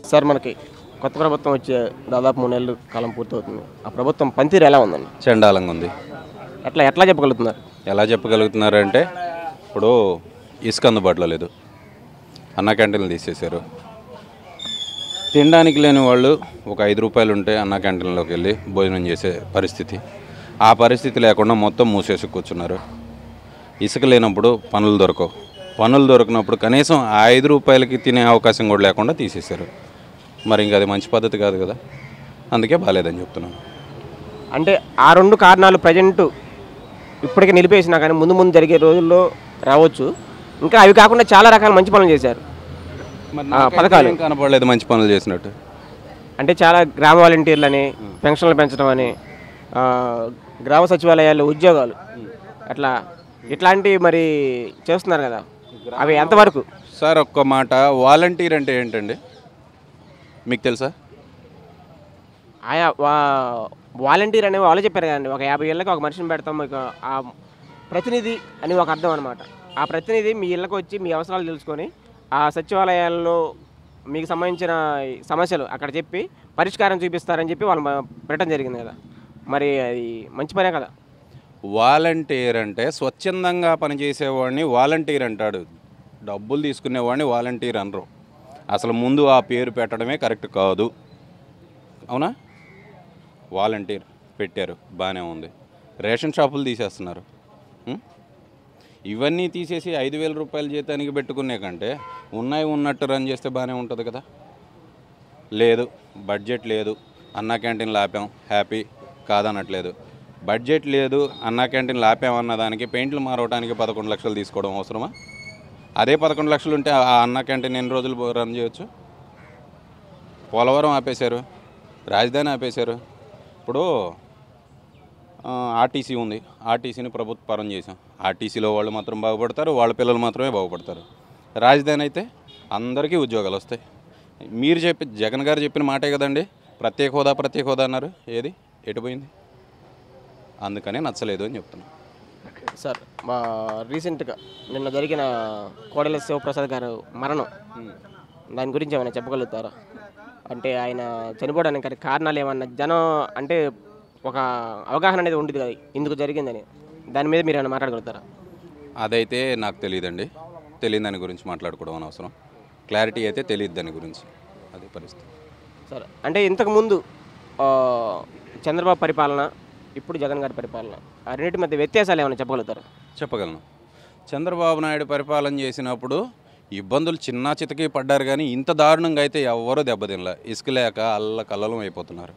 Sir మనకి కొత్త ప్రభుత్వం వచ్చే దాదాపు మూడు నెలలు కాలం పూర్తవుతుంది ఆ ప్రభుత్వం పనితీరు ఎలా ఉందండి చండాలంగా ఉంది ఎట్లా ఎట్లా చెప్పగలుగుతున్నారు ఎలా చెప్పగలుగుతున్నారంటే ఇప్పుడు ఇసుక అందుబాటులో లేదు అన్న క్యాంటీన్లు తీసేశారు తినడానికి లేని వాళ్ళు ఒక ఐదు రూపాయలు ఉంటే అన్న క్యాంటీన్లోకి వెళ్ళి భోజనం చేసే పరిస్థితి ఆ పరిస్థితి లేకుండా మొత్తం మూసేసి కూర్చున్నారు ఇసుక లేనప్పుడు పనులు దొరకవు పనులు దొరికినప్పుడు కనీసం ఆ ఐదు రూపాయలకి తినే అవకాశం కూడా లేకుండా తీసేశారు మరి ఇంకా అది మంచి పద్ధతి కాదు కదా అందుకే బాగాలేదని చెప్తున్నాను అంటే ఆ రెండు కారణాలు ప్రజెంట్ ఇప్పటికే నిలిపేసినా కానీ ముందు ముందు జరిగే రోజుల్లో రావచ్చు ఇంకా అవి కాకుండా చాలా రకాల మంచి పనులు చేశారు మరి ఆ, నాకైతే పథకాలు. ఏం కనపడలేదు మంచి పనులు చేసినట్టు అంటే చాలా గ్రామ వాలంటీర్లని పెన్షన్లు పెంచడం అని ఆ, గ్రామ సచివాలయాల్లో ఉద్యోగాలు అట్లా ఇట్లాంటివి మరి చేస్తున్నారు కదా అవి ఎంతవరకు సార్ ఒక్క మాట వాలంటీర్ అంటే ఏంటండి మీకు తెలుసా ఆయా వా వాలంటీర్ అనే వాళ్ళు చెప్పారు కదండి ఒక యాభై ఏళ్ళకి ఒక మనిషిని పెడతాం మీకు ఆ ప్రతినిధి అని ఒక అర్థం అనమాట ఆ ప్రతినిధి మీ ఇళ్ళకి వచ్చి మీ అవసరాలు తెలుసుకొని ఆ సచివాలయాల్లో మీకు సంబంధించిన ఈ సమస్యలు అక్కడ చెప్పి పరిష్కారం చూపిస్తారని చెప్పి వాళ్ళు మ- పెట్టడం జరిగింది కదా మరి అది మంచి పనే కదా వాలంటీర్ అంటే స్వచ్ఛందంగా పనిచేసేవాడిని వాలంటీర్ అంటాడు డబ్బులు తీసుకునేవాడిని వాలంటీర్ అనరు అసలు ముందు ఆ పేరు పెట్టడమే కరెక్ట్ కాదు అవునా వాలంటీర్ పెట్టారు బాగానే ఉంది రేషన్ షాపులు తీసేస్తున్నారు ఉం? ఇవన్నీ తీసేసి ఐదు వేల రూపాయల జీతానికి పెట్టుకునే కంటే ఉన్నాయి ఉన్నట్టు రన్ చేస్తే బాగానే ఉంటుంది కదా లేదు బడ్జెట్ లేదు అన్నా క్యాంటీన్లు ఆపాం హ్యాపీ కాదనట్లేదు బడ్జెట్ లేదు అన్నా క్యాంటీన్లు ఆపామన్న దానికి పెయింట్లు మారవడానికి పదకొండు లక్షలు తీసుకోవడం అవసరమా అదే పదకొండు లక్షలు ఉంటే ఆ అన్నా క్యాంటీన్ ఎన్ని రోజులు రన్ చేయొచ్చు పోలవరం ఆపేశారు రాజధాని ఆపేశారు ఇప్పుడు ఆ, ఆర్టీసీ ఉంది ఆర్టీసీని ప్రభుత్వ పరం చేసాం ఆర్టీసీలో వాళ్ళు మాత్రం బాగుపడతారు వాళ్ళ పిల్లలు మాత్రమే బాగుపడతారు రాజధాని అయితే అందరికీ ఉద్యోగాలు వస్తాయి మీరు చెప్పి జగన్ గారు చెప్పిన మాటే కదండి ప్రత్యేక హోదా ప్రత్యేక హోదా అన్నారు ఏది ఎటుపోయింది అందుకనే నచ్చలేదు అని చెప్తున్నాను సార్ మా రీసెంట్గా నిన్న జరిగిన కోడెల శివప్రసాద్ గారు మరణం దాని గురించి ఏమైనా చెప్పగలుగుతారా అంటే ఆయన చనిపోవడానికి గల కారణాలు ఏమన్నా జనం అంటే ఒక అవగాహన అనేది ఉండేది కదా ఇందుకు జరిగిందని దాని మీద మీరు ఏమైనా మాట్లాడగలుగుతారా అదైతే నాకు తెలియదండి తెలియని దాని గురించి మాట్లాడుకోవడం అనవసరం క్లారిటీ అయితే తెలియదు దాని గురించి అదే పరిస్థితి సరే అంటే ఇంతకుముందు ఆ, చంద్రబాబు పరిపాలన ఇప్పుడు జగన్ గారి పరిపాలన ఆ రెండింటి మధ్య వ్యత్యాసాలు ఏమైనా చెప్పగలుగుతారా చెప్పగలను చంద్రబాబు నాయుడు పరిపాలన చేసినప్పుడు ఇబ్బందులు చిన్న చితకి పడ్డారు కానీ ఇంత దారుణంగా అయితే ఎవ్వరూ దెబ్బతినలే ఇసుక లేక అల్ల కల్లలం అయిపోతున్నారు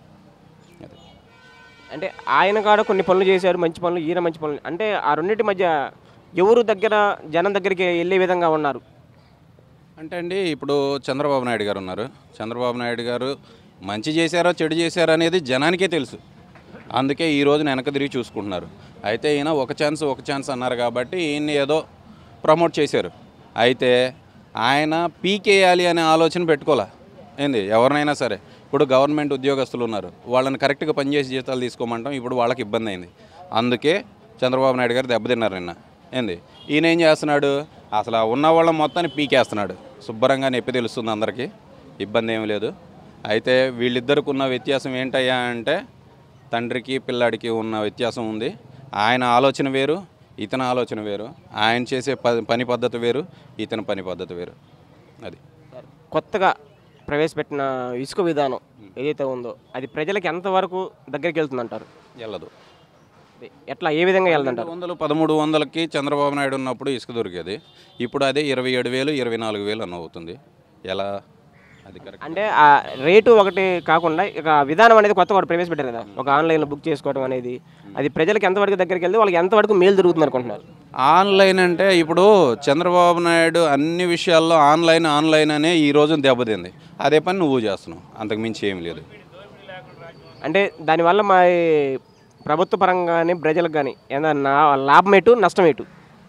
అది అంటే ఆయన కాడ కొన్ని పనులు చేశారు మంచి పనులు ఈయన మంచి పనులు అంటే ఆ రెండింటి మధ్య ఎవరు దగ్గర జనం దగ్గరికి వెళ్ళే విధంగా ఉన్నారు అంటే అండి ఇప్పుడు చంద్రబాబు నాయుడు గారు ఉన్నారు చంద్రబాబు నాయుడు గారు మంచి చేశారో చెడు చేశారో అనేది జనానికే తెలుసు అందుకే ఈ రోజున వెనక తిరిగి చూసుకుంటున్నారు అయితే ఈయన ఒక ఛాన్స్ ఒక ఛాన్స్ అన్నారు కాబట్టి ఈయన్ని ఏదో ప్రమోట్ చేశారు అయితే ఆయన పీకేయాలి అనే ఆలోచన పెట్టుకోలే ఏంది ఎవరినైనా సరే ఇప్పుడు గవర్నమెంట్ ఉద్యోగస్తులు ఉన్నారు వాళ్ళని కరెక్ట్గా పనిచేసి జీతాలు తీసుకోమంటాం ఇప్పుడు వాళ్ళకి ఇబ్బంది అయింది అందుకే చంద్రబాబు నాయుడు గారు దెబ్బతిన్నారు నిన్న ఏంది ఈయన ఏం చేస్తున్నాడు అసలు ఆ ఉన్న వాళ్ళ మొత్తాన్ని పీకేస్తున్నాడు శుభ్రంగా నొప్పి తెలుస్తుంది అందరికీ ఇబ్బంది ఏమీ లేదు అయితే వీళ్ళిద్దరికి ఉన్న వ్యత్యాసం ఏంటయ్యా అంటే తండ్రికి పిల్లాడికి ఉన్న వ్యత్యాసం ఉంది ఆయన ఆలోచన వేరు ఇతని ఆలోచన వేరు ఆయన చేసే ప- పని పద్ధతి వేరు ఇతని పని పద్ధతి వేరు అది కొత్తగా ప్రవేశపెట్టిన ఇసుక విధానం ఏదైతే ఉందో అది ప్రజలకు ఎంతవరకు దగ్గరికి వెళ్తుందంటారు వెళ్ళదు అది ఎట్లా ఏ విధంగా వెళ్తుంటారు వందలు పదమూడు వందలకి చంద్రబాబు నాయుడు ఉన్నప్పుడు ఇసుక దొరికేది ఇప్పుడు అదే ఇరవై ఏడు వేలు ఇరవై నాలుగు వేలు అన్న అవుతుంది ఎలా అది కరెక్ట్ అంటే ఆ రేటు ఒకటి కాకుండా ఇక విధానం అనేది కొత్తగా ఒకటి ప్రవేశపెట్టారు కదా ఒక ఆన్లైన్లో బుక్ చేసుకోవడం అనేది అది ప్రజలకు ఎంతవరకు దగ్గరికి వెళ్తే వాళ్ళకి ఎంతవరకు మేలు జరుగుతుంది అనుకుంటున్నారు ఆన్లైన్ అంటే ఇప్పుడు చంద్రబాబు నాయుడు అన్ని విషయాల్లో ఆన్లైన్ ఆన్లైన్ అనే ఈ రోజు దెబ్బతింది అదే పని నువ్వు చేస్తున్నావు అంతకు మించి ఏమీ లేదు అంటే దానివల్ల మా ఈ ప్రభుత్వ పరంగా కానీ ప్రజలకు కానీ ఏదన్నా లాభం ఎటు నష్టం ఎటు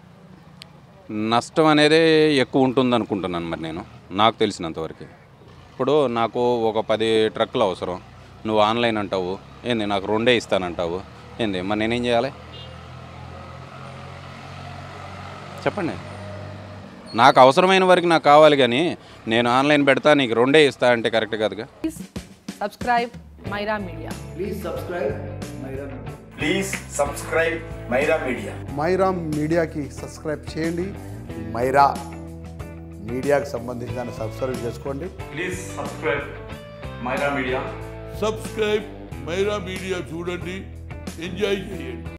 నష్టం అనేది ఎక్కువ ఉంటుంది అనుకుంటున్నాను మరి నేను నాకు తెలిసినంతవరకు ఇప్పుడు నాకు ఒక పది ట్రక్కులు అవసరం నువ్వు ఆన్లైన్ అంటావు ఏంది నాకు రెండే ఇస్తానంటావు ఏంది మరి నేనేం చేయాలి చెప్పండి నాకు అవసరమైన వరకు నాకు కావాలి కానీ నేను ఆన్లైన్ పెడతా నీకు రెండే ఇస్తా అంటే కరెక్ట్ కాదుగా Please subscribe Myra Media. Please subscribe Myra Media. Please subscribe Myra Media Myra మీడియాకి సబ్స్క్రైబ్ చేయండి మైరా మీడియాకు సంబంధించి దాన్ని సబ్స్క్రైబ్ చేసుకోండి please subscribe Myra Media subscribe Myra Media చూడండి ఎంజాయ్ చేయండి